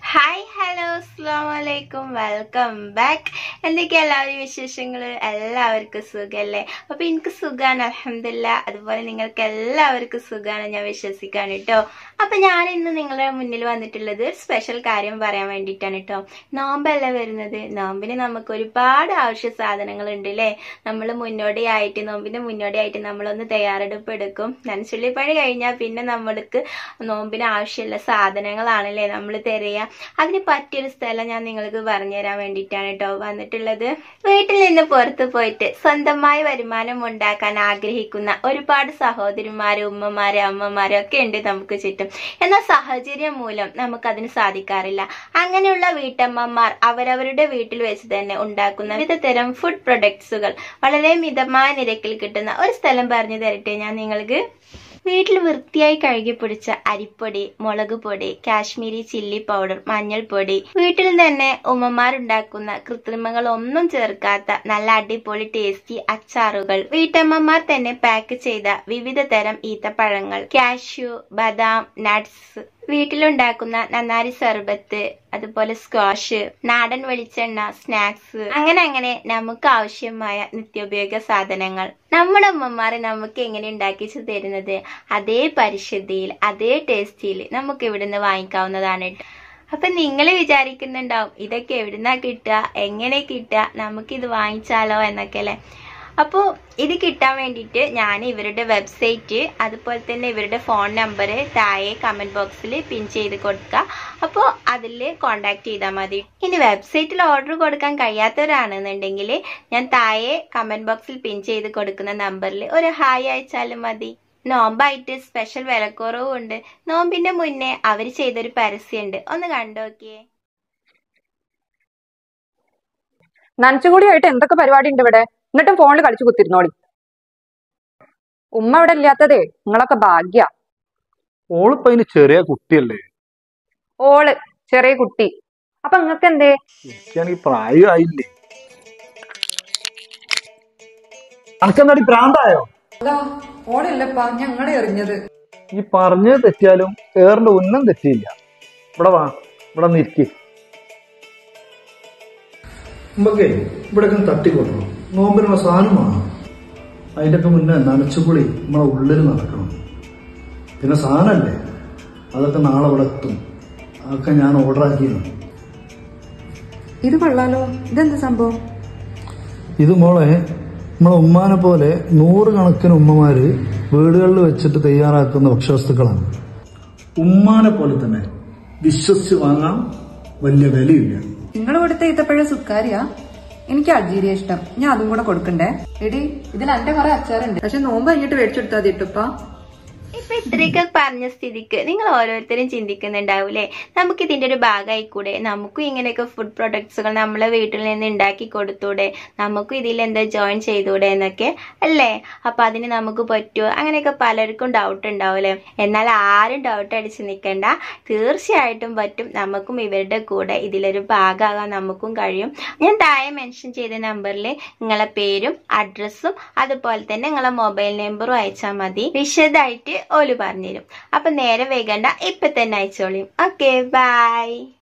Hi hello അസ്സാം വലൈക്കും welcome back എന്തൊക്കെയാ എല്ലാവരും വിശേഷങ്ങൾ എല്ലാവർക്കും സുഖല്ലേ അപ്പൊ എനിക്ക് സുഖാണ് അലഹമില്ല അതുപോലെ നിങ്ങൾക്ക് എല്ലാവർക്കും സുഖാണ് ഞാൻ വിശ്വസിക്കാണ് കേട്ടോ അപ്പൊ ഞാൻ ഇന്ന് നിങ്ങളുടെ മുന്നിൽ വന്നിട്ടുള്ളത് ഒരു സ്പെഷ്യൽ കാര്യം പറയാൻ വേണ്ടിയിട്ടാണ് കേട്ടോ നോമ്പല്ല വരുന്നത് നോമ്പിന് നമുക്ക് ഒരുപാട് ആവശ്യ സാധനങ്ങൾ ഉണ്ട് അല്ലേ നമ്മൾ മുന്നോടിയായിട്ട് നോമ്പിന് മുന്നോടിയായിട്ട് നമ്മളൊന്ന് തയ്യാറെടുപ്പ് എടുക്കും നനച്ചുള്ളിപ്പണി കഴിഞ്ഞാൽ പിന്നെ നമ്മൾക്ക് നോമ്പിന് ആവശ്യമുള്ള സാധനങ്ങളാണല്ലേ നമ്മൾ തിരയുക അതിന് പറ്റിയൊരു സ്ഥലം ഞാൻ നിങ്ങൾക്ക് പറഞ്ഞു തരാൻ വേണ്ടിയിട്ടാണ് കേട്ടോ വന്നിട്ടുള്ളത് വീട്ടിൽ നിന്ന് പുറത്തു പോയിട്ട് സ്വന്തമായി വരുമാനം ഉണ്ടാക്കാൻ ആഗ്രഹിക്കുന്ന ഒരുപാട് സഹോദരിമാരും ഉമ്മമാരും അമ്മമാരും ഒക്കെ ഉണ്ട് നമുക്ക് ചുറ്റും എന്നാൽ സാഹചര്യം മൂലം നമുക്കതിന് സാധിക്കാറില്ല അങ്ങനെയുള്ള വീട്ടമ്മമാർ അവരവരുടെ വീട്ടിൽ വെച്ച് തന്നെ ഉണ്ടാക്കുന്ന വിവിധ തരം ഫുഡ് പ്രൊഡക്ട്സുകൾ വളരെ മിതമായ നിരക്കിൽ കിട്ടുന്ന ഒരു സ്ഥലം പറഞ്ഞു തരട്ടെ ഞാൻ നിങ്ങൾക്ക് വീട്ടിൽ വൃത്തിയായി കഴുകി പിടിച്ച അരിപ്പൊടി മുളക് പൊടി കാശ്മീരി ചില്ലി പൗഡർ മഞ്ഞൾപ്പൊടി വീട്ടിൽ തന്നെ ഉമ്മമാരുണ്ടാക്കുന്ന കൃത്രിമങ്ങൾ ഒന്നും ചേർക്കാത്ത നല്ല അടിപൊളി ടേസ്റ്റി അച്ചാറുകൾ വീട്ടമ്മമാർ തന്നെ പാക്ക് ചെയ്ത വിവിധ തരം ഈത്തപ്പഴങ്ങൾ കാഷ്യൂ ബദാം നട്ട്സ് വീട്ടിലുണ്ടാക്കുന്ന നന്നാരി സർബത്ത് അതുപോലെ സ്ക്വാഷ് നാടൻ വെളിച്ചെണ്ണ സ്നാക്സ് അങ്ങനെ അങ്ങനെ നമുക്ക് ആവശ്യമായ നിത്യോപയോഗ സാധനങ്ങൾ നമ്മുടെ അമ്മമാരെ നമുക്ക് എങ്ങനെ ഉണ്ടാക്കിച്ചു തരുന്നത് അതേ പരിശുദ്ധിയിൽ അതേ ടേസ്റ്റിൽ നമുക്ക് ഇവിടുന്ന് വാങ്ങിക്കാവുന്നതാണ് ട്ടോ. അപ്പൊ നിങ്ങൾ വിചാരിക്കുന്നുണ്ടാവും ഇതൊക്കെ എവിടുന്നാ കിട്ടുക എങ്ങനെ കിട്ടുക നമുക്കിത് വാങ്ങിച്ചാലോ എന്നൊക്കെ അല്ലേ അപ്പോൾ ഇത് കിട്ടാൻ വേണ്ടിയിട്ട് ഞാൻ ഇവരുടെ വെബ്സൈറ്റ് അതുപോലെ തന്നെ ഇവരുടെ ഫോൺ നമ്പർ താഴെ കമൻറ്റ് ബോക്സിൽ പിൻ ചെയ്ത് കൊടുക്കുക അപ്പോൾ അതിൽ കോണ്ടാക്ട് ചെയ്താൽ മതി ഇനി വെബ്സൈറ്റിൽ ഓർഡർ കൊടുക്കാൻ കഴിയാത്തവരാണെന്നുണ്ടെങ്കിൽ ഞാൻ താഴെ കമൻറ്റ് ബോക്സിൽ പിൻ ചെയ്ത് കൊടുക്കുന്ന നമ്പറിൽ ഒരു ഹായ് അയച്ചാലും മതി നോമ്പായിട്ട് സ്പെഷ്യൽ വിലക്കുറവും ഉണ്ട് നോമ്പിന്റെ മുന്നേ അവർ ചെയ്തൊരു പരസ്യമുണ്ട് ഒന്ന് കണ്ടോക്കിയേ നനച്ചുകൂടിയായിട്ട് എന്തൊക്കെ പരിപാടി ഉണ്ട് ഇവിടെ എന്നിട്ടും ഫോണിൽ കളിച്ചു കുത്തിരുന്നോളി ഉമ്മ ഇവിടെ ഇല്ലാത്തതേ നിങ്ങളൊക്കെ ഭാഗ്യ ഓളിപ്പോ അതിന് ചെറിയ കുട്ടിയല്ലേ ഓള് ചെറിയ കുട്ടി അപ്പൊ നിങ്ങക്ക് എന്തേ എനിക്കാണെങ്കിൽ പ്രായമായില്ലേ അനക്കെന്താടി പ്രാന്തായോ ഓളല്ലപ്പാ ഞങ്ങളെ എറിഞ്ഞത് ഈ പറഞ്ഞത് തെറ്റിയാലും ഏറിന്റെ ഉന്നം തെറ്റിയില്ല ഇവിടെ വാ ഇവിടെ നിൽക്കി നമുക്ക് ഇവിടെയൊക്കെ ഒന്ന് തട്ടിക്കൊട്ടണം നോമ്പിനുള്ള സാധനം വേണം അതിന്റെ ഒക്കെ മുന്നേ നനച്ചുപൊളി നമ്മളെ ഉള്ളിൽ നടക്കണം പിന്നെ സാധനമല്ലേ അതൊക്കെ നാളെ ഇവിടെ എത്തും അതൊക്കെ ഞാൻ ഓർഡർ ആക്കിയിരുന്നു ഇത് കൊള്ളാലോ ഇതെന്ത് സംഭവം ഇത് മോളെ നമ്മളെ ഉമ്മാനെ പോലെ നൂറുകണക്കിന് ഉമ്മമാര് വീടുകളിൽ വെച്ചിട്ട് തയ്യാറാക്കുന്ന ഭക്ഷ്യവസ്തുക്കളാണ് ഉമ്മാനെ പോലെ തന്നെ വിശ്വസിച്ച് വാങ്ങാൻ വലിയ വിലയില്ല നിങ്ങൾ കൊടുത്ത ഈത്തപ്പഴ സുക്കാരിയാ എനിക്ക് അൾജീരിയ ഇഷ്ടം ഞാൻ അതും കൂടെ കൊടുക്കണ്ടേ എടി ഇതിൽ എന്റെ കുറെ അച്ചാറുണ്ട് പക്ഷെ നോമ്പ് കഴിഞ്ഞിട്ട് മേടിച്ചെടുത്താൽ മതി ഇട്ടുപ്പാ ഇപ്പൊ ഇത്രയൊക്കെ പറഞ്ഞ സ്ഥിതിക്ക് നിങ്ങൾ ഓരോരുത്തരും ചിന്തിക്കുന്നുണ്ടാവൂലേ നമുക്ക് ഇതിന്റെ ഒരു ഭാഗമായി കൂടെ നമുക്കും ഇങ്ങനെയൊക്കെ ഫുഡ് പ്രൊഡക്ട്സുകൾ നമ്മളെ വീട്ടിൽ നിന്ന് ഉണ്ടാക്കി കൊടുത്തൂടെ നമുക്കും ഇതിൽ എന്താ ജോയിൻ ചെയ്തൂടെ എന്നൊക്കെ അല്ലേ അപ്പൊ അതിന് നമുക്ക് പറ്റുമോ അങ്ങനെയൊക്കെ പലർക്കും ഡൗട്ട് ഉണ്ടാവൂലേ എന്നാൽ ആരും ഡൗട്ട് അടിച്ച് നിൽക്കണ്ട തീർച്ചയായിട്ടും പറ്റും നമുക്കും ഇവരുടെ കൂടെ ഇതിലൊരു ഭാഗമാകാൻ നമുക്കും കഴിയും ഞാൻ താഴെ മെൻഷൻ ചെയ്ത നമ്പറിൽ നിങ്ങളെ പേരും അഡ്രസ്സും അതുപോലെ തന്നെ നിങ്ങളെ മൊബൈൽ നമ്പറും അയച്ചാൽ മതി വിശദമായിട്ട് ഓല് പറഞ്ഞുതരും അപ്പൊ നേരെ വൈകണ്ട ഇപ്പൊ തന്നെ അയച്ചോളിയും ഓക്കെ ബൈ